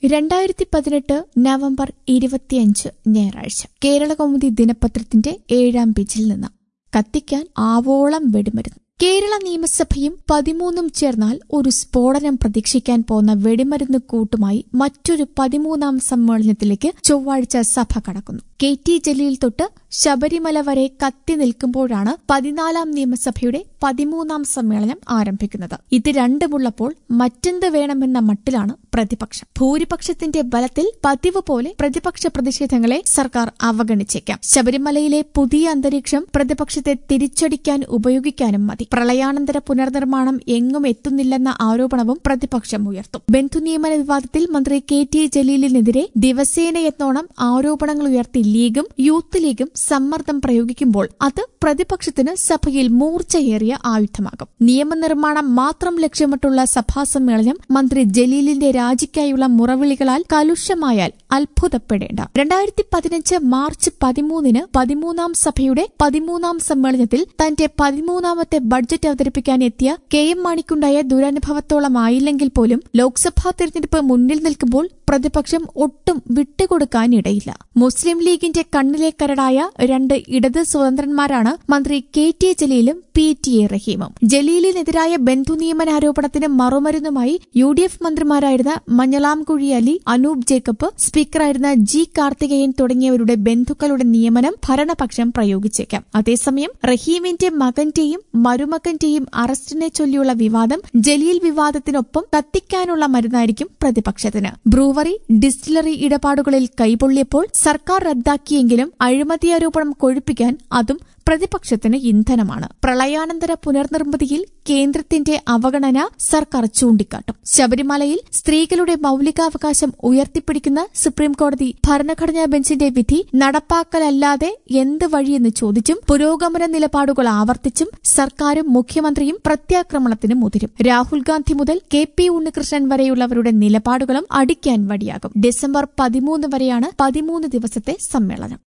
രണ്ടായിരത്തി പതിനെട്ട് നവംബർ ഇരുപത്തിയഞ്ച് ഞായറാഴ്ച കേരളകൗമുദി ദിനപത്രത്തിന്റെ ഏഴാം പേജിൽ നിന്ന് കത്തിക്കാൻ ആവോളം വെടിമരുന്ന് കേരള നിയമസഭയും പതിമൂന്നും ചേർന്നാൽ ഒരു സ്ഫോടനം പ്രതീക്ഷിക്കാൻ പോന്ന വെടിമരുന്ന് കൂട്ടുമായി മറ്റൊരു പതിമൂന്നാം സമ്മേളനത്തിലേക്ക് ചൊവ്വാഴ്ച സഭ കടക്കുന്നു കെ ടി ജലീൽ തൊട്ട് ശബരിമല വരെ കത്തി നിൽക്കുമ്പോഴാണ് പതിനാലാം നിയമസഭയുടെ പതിമൂന്നാം സമ്മേളനം ആരംഭിക്കുന്നത് ഇത് രണ്ടുമുള്ളപ്പോൾ മറ്റെന്ത് വേണമെന്ന മട്ടിലാണ് പ്രതിപക്ഷം ഭൂരിപക്ഷത്തിന്റെ ബലത്തിൽ പതിവ് പോലെ പ്രതിപക്ഷ പ്രതിഷേധങ്ങളെ സർക്കാർ അവഗണിച്ചേക്കാം ശബരിമലയിലെ പുതിയ അന്തരീക്ഷം പ്രതിപക്ഷത്തെ തിരിച്ചടിക്കാൻ ഉപയോഗിക്കാനും മതി പ്രളയാനന്തര പുനർനിർമ്മാണം എങ്ങും എത്തുന്നില്ലെന്ന ആരോപണവും പ്രതിപക്ഷം ഉയർത്തും ബന്ധുനിയമന വിവാദത്തിൽ മന്ത്രി കെ ടി ജലീലിനെതിരെ ദിവസേനയെന്നോണം ആരോപണങ്ങൾ ഉയർത്തി ലീഗും യൂത്ത് ലീഗും സമ്മർദ്ദം പ്രയോഗിക്കുമ്പോൾ അത് പ്രതിപക്ഷത്തിന് സഭയിൽ മൂർച്ചയേറിയ ആയുധമാകും നിയമനിർമ്മാണം മാത്രം ലക്ഷ്യമിട്ടുള്ള സഭാ സമ്മേളനം മന്ത്രി ജലീലിന്റെ രാജിക്കായുള്ള മുറവിളികളാൽ കലുഷമായാൽ അത്ഭുതപ്പെടേണ്ട രണ്ടായിരത്തി പതിനഞ്ച് മാർച്ച് പതിമൂന്നിന് പതിമൂന്നാം സഭയുടെ പതിമൂന്നാം സമ്മേളനത്തിൽ തന്റെ പതിമൂന്നാമത്തെ ബഡ്ജറ്റ് അവതരിപ്പിക്കാൻ എത്തിയ കെ എം മാണിക്കുണ്ടായ ദുരനുഭവത്തോളം ആയില്ലെങ്കിൽ പോലും ലോക്സഭാ തെരഞ്ഞെടുപ്പ് മുന്നിൽ നിൽക്കുമ്പോൾ പ്രതിപക്ഷം ഒട്ടും വിട്ടുകൊടുക്കാനിടയില്ല മുസ്ലിം ലീഗിന്റെ കണ്ണിലെ കരടായ രണ്ട് ഇടത് സ്വതന്ത്രന്മാരാണ് മന്ത്രി കെ ടി ജലീലും പി ടി എ റഹീമും ജലീലിനെതിരായ ബന്ധു നിയമനാരോപണത്തിന് മറുമരുന്നുമായി യു ഡി എഫ് മന്ത്രിമാരായിരുന്ന മഞ്ഞളാംകുഴി അലി അനൂപ് ജേക്കബ് സ്പീക്കറായിരുന്ന ജി കാർത്തികേയൻ തുടങ്ങിയവരുടെ ബന്ധുക്കളുടെ നിയമനം ഭരണപക്ഷം പ്രയോഗിച്ചേക്കാം അതേസമയം റഹീമിന്റെ മകന്റെയും മരുമകന്റെയും അറസ്റ്റിനെ ചൊല്ലിയുള്ള വിവാദം ജലീൽ വിവാദത്തിനൊപ്പം കത്തിക്കാനുള്ള മരുന്നായിരിക്കും പ്രതിപക്ഷത്തിന് ബ്രൂവറി ഡിസ്റ്റിലറി ഇടപാടുകളിൽ കൈപൊള്ളിയപ്പോൾ സർക്കാർ റദ്ദാക്കിയെങ്കിലും അഴിമതി ആരോപണം കൊഴുപ്പിക്കാൻ അതും പ്രതിപക്ഷത്തിന് ഇന്ധനമാണ് പ്രളയാനന്തര പുനർനിർമ്മിതിയിൽ കേന്ദ്രത്തിന്റെ അവഗണന സർക്കാർ ചൂണ്ടിക്കാട്ടും ശബരിമലയിൽ സ്ത്രീകളുടെ മൌലികാവകാശം ഉയർത്തിപ്പിടിക്കുന്ന സുപ്രീംകോടതി ഭരണഘടനാ ബെഞ്ചിന്റെ വിധി നടപ്പാക്കലല്ലാതെ എന്ത് വഴിയെന്ന് ചോദിച്ചും പുരോഗമന നിലപാടുകൾ ആവർത്തിച്ചും സർക്കാരും മുഖ്യമന്ത്രിയും പ്രത്യാക്രമണത്തിന് മുതിരും രാഹുൽ ഗാന്ധി മുതൽ കെ പി ഉണ്ണികൃഷ്ണൻ വരെയുള്ളവരുടെ നിലപാടുകളും അടിക്കാൻ വഴിയാകും ഡിസംബർ പതിമൂന്ന് വരെയാണ് പതിമൂന്ന് ദിവസത്തെ സമ്മേളനം